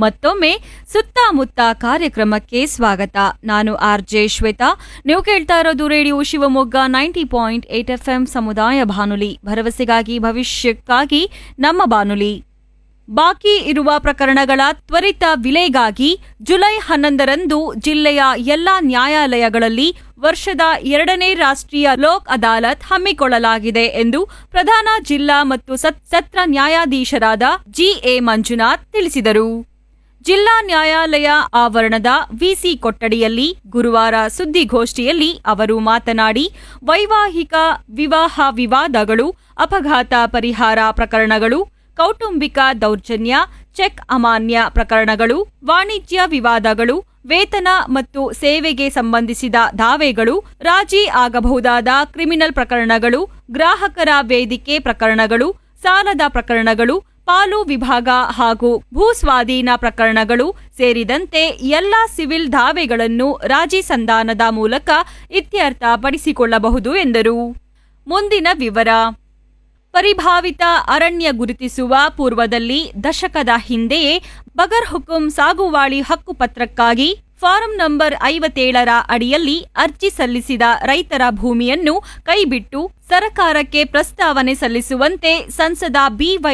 ಮತ್ತೊಮ್ಮೆ ಸುತ್ತಮುತ್ತ ಕಾರ್ಯಕ್ರಮಕ್ಕೆ ಸ್ವಾಗತ ನಾನು ಆರ್ ಜೆ ಶ್ವೇತಾ ನೀವು ಕೇಳ್ತಾ ಇರೋದು radio Shivamogga ninety point eight F M ಸಮುದಾಯ ಬಾನುಲಿ ಭರವಸೆಗಾಗಿ ಭವಿಷ್ಯಕ್ಕಾಗಿ ನಮ್ಮ ಬಾನುಲಿ ಬಾಕಿ ಇರುವ ಪ್ರಕರಣಗಳ ತ್ವರಿತ ವಿಲೆಗಾಗಿ ಜುಲೈ ಹನ್ನೊಂದರಂದು ಜಿಲ್ಲೆಯ ಎಲ್ಲಾ ನ್ಯಾಯಾಲಯಗಳಲ್ಲಿ ವರ್ಷದ ಎರಡನೇ ರಾಷ್ಟ್ರೀಯ ಲೋಕ್ ಅದಾಲತ್ ಹಮ್ಮಿಕೊಳ್ಳಲಾಗಿದೆ ಎಂದು ಪ್ರಧಾನ ಜಿಲ್ಲಾ ಮತ್ತು ಸತ್- ಸತ್ರ ನ್ಯಾಯಾಧೀಶರಾದ ಜಿಎ ಮಂಜುನಾಥ್ ತಿಳಿಸಿದರು ಜಿಲ್ಲಾ ನ್ಯಾಯಾಲಯ ಆವರಣದ ವಿಸಿ ಕೊಠಡಿಯಲ್ಲಿ ಗುರುವಾರ ಸುದ್ದಿಗೋಷ್ಠಿಯಲ್ಲಿ ಅವರು ಮಾತನಾಡಿ ವೈವಾಹಿಕ ವಿವಾಹ ವಿವಾದಗಳು ಅಪಘಾತ ಪರಿಹಾರ ಪ್ರಕರಣಗಳು ಕೌಟುಂಬಿಕ ದೌರ್ಜನ್ಯ ಚೆಕ್ ಅಮಾನ್ಯ ಪ್ರಕರಣಗಳು ವಾಣಿಜ್ಯ ವಿವಾದಗಳು ವೇತನ ಮತ್ತು ಸೇವೆಗೆ ಸಂಬಂಧಿಸಿದ ದಾವೆಗಳು ರಾಜಿ ಆಗಬಹುದಾದ ಕ್ರಿಮಿನಲ್ ಪ್ರಕರಣಗಳು ಗ್ರಾಹಕರ ವೇದಿಕೆ ಪ್ರಕರಣಗಳು ಸಾಲದ ಪ್ರಕರಣಗಳು ಪಾಲು ವಿಭಾಗ ಹಾಗೂ ಭೂಸ್ವಾಧೀನ ಪ್ರಕರಣಗಳು ಸೇರಿದಂತೆ ಎಲ್ಲ ಸಿವಿಲ್ ದಾವೆಗಳನ್ನು ರಾಜಿ ಸಂಧಾನದ ಮೂಲಕ ಇತ್ಯರ್ಥಪಡಿಸಿಕೊಳ್ಳಬಹುದು ಎಂದರು ಮುಂದಿನ ವಿವರ ಪರಿಭಾವಿತ ಅರಣ್ಯ ಗುರುತಿಸುವ ಪೂರ್ವದಲ್ಲಿ ದಶಕದ ಹಿಂದೆಯೇ ಬಗರ್ ಹುಕುಂ ಸಾಗುವಾಳಿ ಹಕ್ಕುಪತ್ರಕ್ಕಾಗಿ ಫಾರಂ ನಂಬರ್ ಐವತ್ತೇಳರ ಅಡಿಯಲ್ಲಿ ಅರ್ಜಿ ಸಲ್ಲಿಸಿದ ರೈತರ ಭೂಮಿಯನ್ನು ಕೈಬಿಟ್ಟು ಸರಕಾರಕ್ಕೆ ಪ್ರಸ್ತಾವನೆ ಸಲ್ಲಿಸುವಂತೆ ಸಂಸದ ಬಿವೈ